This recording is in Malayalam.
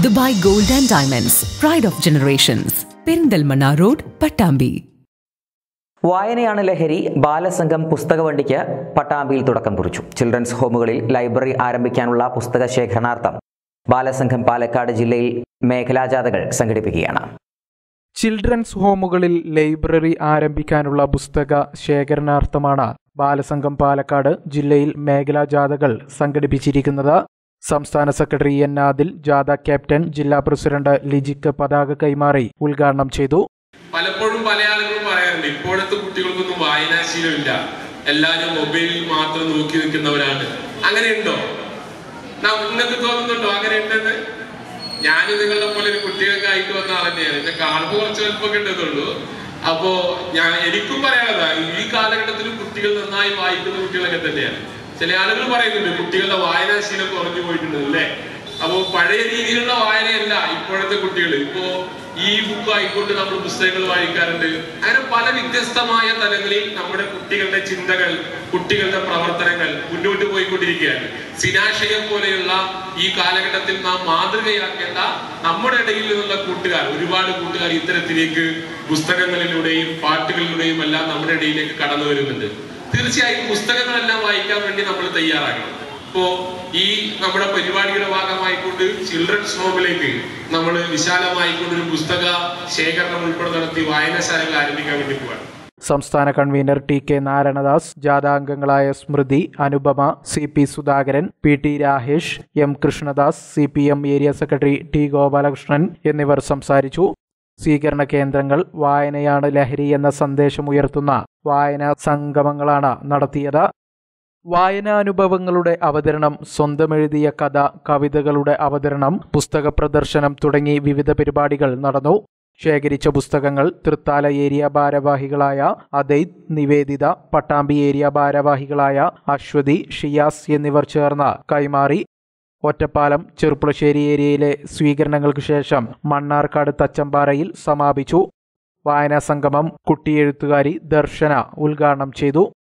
Dubai gold and diamonds pride of generations Perinthalmanna road Pattambi വായനയാണ് ലഹരി ബാലസംഘം പുസ്തകവണ്ടിക്ക് പട്ടാമ്പിയിൽ തുടക്കം കുറിച്ചു ചിൽഡ്രൻസ് ഹോമുകളിൽ ലൈബ്രറി ആരംഭിക്കാനുള്ള പുസ്തക ശേഖരണാർത്ഥം ബാലസംഘം പാലക്കാട് ജില്ലയിൽ മേഖലാജാഥകൾ സംഘടിപ്പിക്കുകയാണ് ചിൽഡ്രൻസ് ഹോമുകളിൽ ലൈബ്രറി ആരംഭിക്കാനുള്ള പുസ്തക ശേഖരണാർത്ഥമാണ് ബാലസംഘം പാലക്കാട് ജില്ലയിൽ മേഖലാ ജാഥകൾ സംഘടിപ്പിച്ചിരിക്കുന്നത് സംസ്ഥാന സെക്രട്ടറി എൻ ആദിൽ ജാഥ ക്യാപ്റ്റൻ ജില്ലാ പ്രസിഡന്റ് ലിജിക്ക് പതാക കൈമാറി ഉദ്ഘാടനം ചെയ്തു പലപ്പോഴും പല ആളുകളും പറയാറുണ്ട് ഇപ്പോഴത്തെ കുട്ടികൾക്കൊന്നും വായനാശീലമില്ല എല്ലാവരും മൊബൈലിൽ മാത്രം നോക്കി നിൽക്കുന്നവരാണ് അങ്ങനെയുണ്ടോ നാ- നിങ്ങൾക്ക് തോന്നുന്നുണ്ടോ അങ്ങനെ ഉണ്ടെന്ന് ഞാൻ നിങ്ങളുടെ പോലെ ഒരു കുട്ടികൾക്ക് ആയിട്ട് വന്ന ആൾ തന്നെയാണ് എന്നെ കാണുമ്പോൾ കുറച്ച് വലുപ്പമൊക്കെ ഉണ്ടെന്നുള്ളൂ അപ്പോ ഞാൻ എനിക്കും പറയാനുള്ളതാ ഈ കാലഘട്ടത്തിൽ കുട്ടികൾ നന്നായി വായിക്കുന്ന കുട്ടികളൊക്കെ തന്നെയാണ് ചില ആളുകൾ പറയുന്നുണ്ട് കുട്ടികളുടെ വായനാശീലം കുറഞ്ഞു പോയിട്ടുണ്ട് അല്ലേ അപ്പോ പഴയ രീതിയിലുള്ള വായനയല്ല ഇപ്പോഴത്തെ കുട്ടികൾ ഇപ്പോ ഈ ബുക്ക് ആയിക്കൊണ്ട് നമ്മൾ പുസ്തകങ്ങൾ വായിക്കാറുണ്ട് അങ്ങനെ പല വ്യത്യസ്തമായ തലങ്ങളിൽ നമ്മുടെ കുട്ടികളുടെ ചിന്തകൾ കുട്ടികളുടെ പ്രവർത്തനങ്ങൾ മുന്നോട്ട് പോയിക്കൊണ്ടിരിക്കുകയാണ് സിനാശയം പോലെയുള്ള ഈ കാലഘട്ടത്തിൽ നാം മാതൃകയാക്കേണ്ട നമ്മുടെ ഇടയിൽ നിന്നുള്ള കൂട്ടുകാർ ഒരുപാട് കൂട്ടുകാർ ഇത്തരത്തിലേക്ക് പുസ്തകങ്ങളിലൂടെയും പാട്ടുകളിലൂടെയും എല്ലാം നമ്മുടെ ഇടയിലേക്ക് കടന്നു വരുന്നുണ്ട് തീർച്ചയായും പുസ്തകങ്ങളെല്ലാം വായിക്കാൻ വേണ്ടി നമ്മൾ തയ്യാറാകണം ഇപ്പോ ഈ നമ്മുടെ പരിപാടിയുടെ ഭാഗമായിക്കൊണ്ട് ചിൽഡ്രൻസ് ഹോമിലേക്ക് നമ്മൾ വിശാലമായിക്കൊണ്ട് ഒരു പുസ്തക ശേഖരണം ഉൾപ്പെടെ നടത്തി വായനശാലകൾ ആരംഭിക്കാൻ വേണ്ടി പോവാണ് സംസ്ഥാന കൺവീനർ ടി കെ നാരായണദാസ് ജാഥാംഗങ്ങളായ Smruthi Anupama C P Sudhakaran P T Rahesh M Krishnadas C P M area secretary T Gopalakrishnan എന്നിവർ സംസാരിച്ചു സ്വീകരണ കേന്ദ്രങ്ങൾ വായനയാണ് ലഹരി എന്ന സന്ദേശമുയർത്തുന്ന വായനാ സംഗമങ്ങളാണ് നടത്തിയത് വായനാനുഭവങ്ങളുടെ അവതരണം സ്വന്തമെഴുതിയ കഥ കവിതകളുടെ അവതരണം പുസ്തക പ്രദർശനം തുടങ്ങി വിവിധ പരിപാടികൾ നടന്നു ശേഖരിച്ച പുസ്തകങ്ങൾ തൃത്താല ഏരിയ ഭാരവാഹികളായ അദൈത് നിവേദിത പട്ടാമ്പി ഏരിയ ഭാരവാഹികളായ അശ്വതി ഷിയാസ് എന്നിവർ ചേർന്ന് കൈമാറി ഒറ്റപ്പാലം ചെറുപ്പുളശ്ശേരി ഏരിയയിലെ സ്വീകരണങ്ങൾക്ക് ശേഷം മണ്ണാർക്കാട് തച്ചമ്പാറയിൽ സമാപിച്ചു വായനാ സംഗമം കുട്ടിയെഴുത്തുകാരി ദർശന ഉദ്ഘാടനം ചെയ്തു